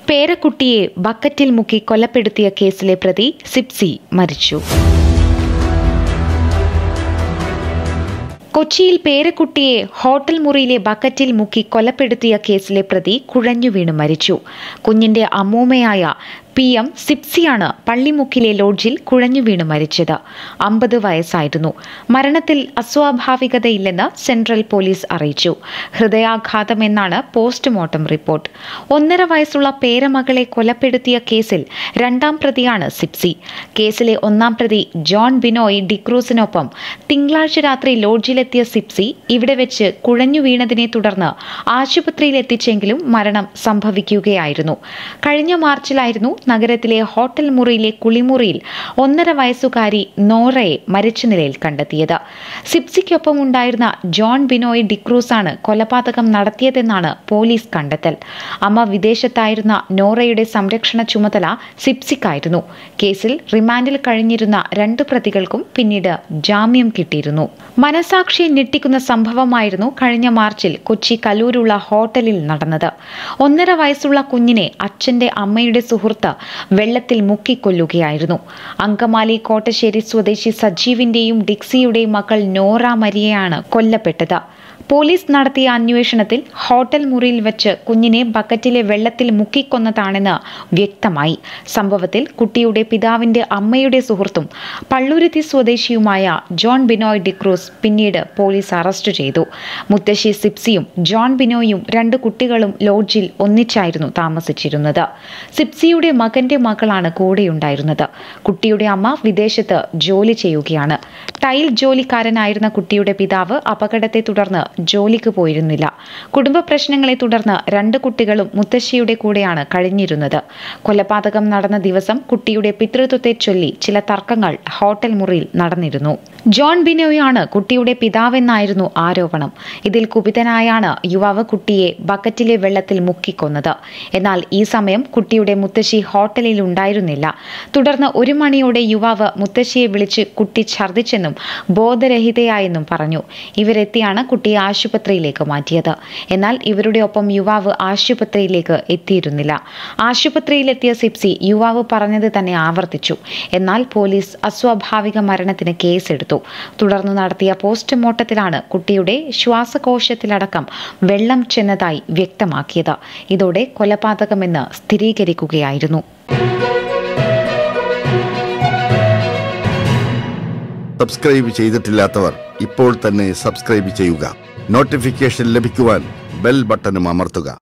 പേരക്കുട്ടിയെ ബക്കറ്റിൽ മുക്കി കൊലപ്പെടുത്തിയ കേസിലെ പ്രതി സിപ്സി മരിച്ചു കൊച്ചിയിൽ പേരക്കുട്ടിയെ ഹോട്ടൽ മുറിയിലെ ബക്കറ്റിൽ മുക്കി കൊലപ്പെടുത്തിയ കേസിലെ പ്രതി കുഴഞ്ഞു വീണ് മരിച്ചു കുഞ്ഞിന്റെ അമ്മൂമ്മയായ പി എം സിപ്സിയാണ് പള്ളിമുക്കിലെ ലോഡ്ജിൽ കുഴഞ്ഞു വീണ് മരിച്ചത് അമ്പത് വയസ്സായിരുന്നു മരണത്തിൽ അസ്വാഭാവികതയില്ലെന്ന് സെൻട്രൽ പോലീസ് അറിയിച്ചു ഹൃദയാഘാതമെന്നാണ് പോസ്റ്റ്മോർട്ടം റിപ്പോർട്ട് ഒന്നര വയസ്സുള്ള പേരമകളെ കൊലപ്പെടുത്തിയ കേസിൽ രണ്ടാം പ്രതിയാണ് സിപ്സി കേസിലെ ഒന്നാം പ്രതി ജോൺ ബിനോയ് ഡിക്രൂസിനൊപ്പം തിങ്കളാഴ്ച രാത്രി ലോഡ്ജിലെത്തിയ സിപ്സി ഇവിടെ വെച്ച് കുഴഞ്ഞു വീണതിനെ തുടർന്ന് ആശുപത്രിയിൽ എത്തിച്ചെങ്കിലും മരണം സംഭവിക്കുകയായിരുന്നു കഴിഞ്ഞ മാർച്ചിലായിരുന്നു നഗരത്തിലെ ഹോട്ടൽ മുറിയിലെ കുളിമുറിയിൽ ഒന്നര വയസ്സുകാരി നോറയെ മരിച്ച നിലയിൽ കണ്ടെത്തിയത് സിപ്സിക്കൊപ്പം ഉണ്ടായിരുന്ന ജോൺ ബിനോയ് ഡിക്രൂസാണ് കൊലപാതകം നടത്തിയതെന്നാണ് പോലീസ് കണ്ടെത്തൽ അമ്മ വിദേശത്തായിരുന്ന നോറയുടെ സംരക്ഷണ ചുമതല സിപ്സിക്കായിരുന്നു കേസിൽ റിമാൻഡിൽ കഴിഞ്ഞിരുന്ന രണ്ട് പ്രതികൾക്കും പിന്നീട് ജാമ്യം കിട്ടിയിരുന്നു മനസാക്ഷിയെ ഞെട്ടിക്കുന്ന സംഭവമായിരുന്നു കഴിഞ്ഞ മാർച്ചിൽ കൊച്ചി കലൂരുള്ള ഹോട്ടലിൽ നടന്നത് ഒന്നര വയസ്സുള്ള കുഞ്ഞിനെ അച്ഛന്റെ അമ്മയുടെ സുഹൃത്ത് വെള്ളത്തിൽ മുക്കിക്കൊല്ലുകയായിരുന്നു അങ്കമാലി കോട്ടശ്ശേരി സ്വദേശി സജീവിന്റെയും ഡിക്സിയുടെയും മകൾ നോറ മരിയയാണ് കൊല്ലപ്പെട്ടത് പോലീസ് നടത്തിയ അന്വേഷണത്തിൽ ഹോട്ടൽ മുറിയിൽ വെച്ച് കുഞ്ഞിനെ ബക്കറ്റിലെ വെള്ളത്തിൽ മുക്കിക്കൊന്നതാണെന്ന് വ്യക്തമായി സംഭവത്തിൽ കുട്ടിയുടെ പിതാവിന്റെ അമ്മയുടെ സുഹൃത്തും പള്ളുരുത്തി സ്വദേശിയുമായ ജോൺ ബിനോയ് ഡിക്രൂസ് പിന്നീട് പോലീസ് അറസ്റ്റ് ചെയ്തു മുത്തശ്ശി സിപ്സിയും ജോൺ ബിനോയും രണ്ട് കുട്ടികളും ലോഡ്ജിൽ ഒന്നിച്ചായിരുന്നു താമസിച്ചിരുന്നത് സിപ്സിയുടെ മകന്റെ മകളാണ് കൂടെയുണ്ടായിരുന്നത് കുട്ടിയുടെ അമ്മ വിദേശത്ത് ജോലി ചെയ്യുകയാണ് ടൈൽ ജോലിക്കാരനായിരുന്ന കുട്ടിയുടെ പിതാവ് അപകടത്തെ തുടർന്ന് ജോലിക്ക് പോയിരുന്നില്ല കുടുംബ പ്രശ്നങ്ങളെ തുടർന്ന് രണ്ട് കുട്ടികളും മുത്തശ്ശിയുടെ കൂടെയാണ് കഴിഞ്ഞിരുന്നത് കൊലപാതകം നടന്ന ദിവസം കുട്ടിയുടെ പിതൃത്വത്തെ ചൊല്ലി ചില തർക്കങ്ങൾ ഹോട്ടൽ മുറിയിൽ നടന്നിരുന്നു ജോൺ ബിനോയാണ് കുട്ടിയുടെ പിതാവെന്നായിരുന്നു ആരോപണം ഇതിൽ കുപിതനായാണ് യുവാവ് കുട്ടിയെ ബക്കറ്റിലെ വെള്ളത്തിൽ മുക്കിക്കൊന്നത് എന്നാൽ ഈ സമയം കുട്ടിയുടെ മുത്തശ്ശി ഹോട്ടലിൽ ഉണ്ടായിരുന്നില്ല തുടർന്ന് ഒരു മണിയോടെ യുവാവ് മുത്തശ്ശിയെ വിളിച്ച് കുട്ടി ഛർദ്ദിച്ചെന്നും ബോധരഹിതയായെന്നും പറഞ്ഞു ഇവരെത്തിയാണ് കുട്ടിയെ ആശുപത്രിയിലേക്ക് മാറ്റിയത് എന്നാൽ ഇവരുടെ ഒപ്പം യുവാവ് ആശുപത്രിയിലേക്ക് എത്തിയിരുന്നില്ല ആശുപത്രിയിലെത്തിയ സിപ്സി യുവാവ് പറഞ്ഞത് തന്നെ ആവർത്തിച്ചു എന്നാൽ പോലീസ് അസ്വാഭാവിക മരണത്തിന് കേസെടുത്തു തുടർന്ന് നടത്തിയ പോസ്റ്റ്മോർട്ടത്തിലാണ് കുട്ടിയുടെ ശ്വാസകോശത്തിലടക്കം വെള്ളം ചെന്നതായി വ്യക്തമാക്കിയത് ഇതോടെ കൊലപാതകമെന്ന് സ്ഥിരീകരിക്കുകയായിരുന്നു സബ്സ്ക്രൈബ് ചെയ്തിട്ടില്ലാത്തവർ ഇപ്പോൾ തന്നെ സബ്സ്ക്രൈബ് ചെയ്യുക നോട്ടിഫിക്കേഷൻ ലഭിക്കുവാൻ ബെൽ ബട്ടണും അമർത്തുക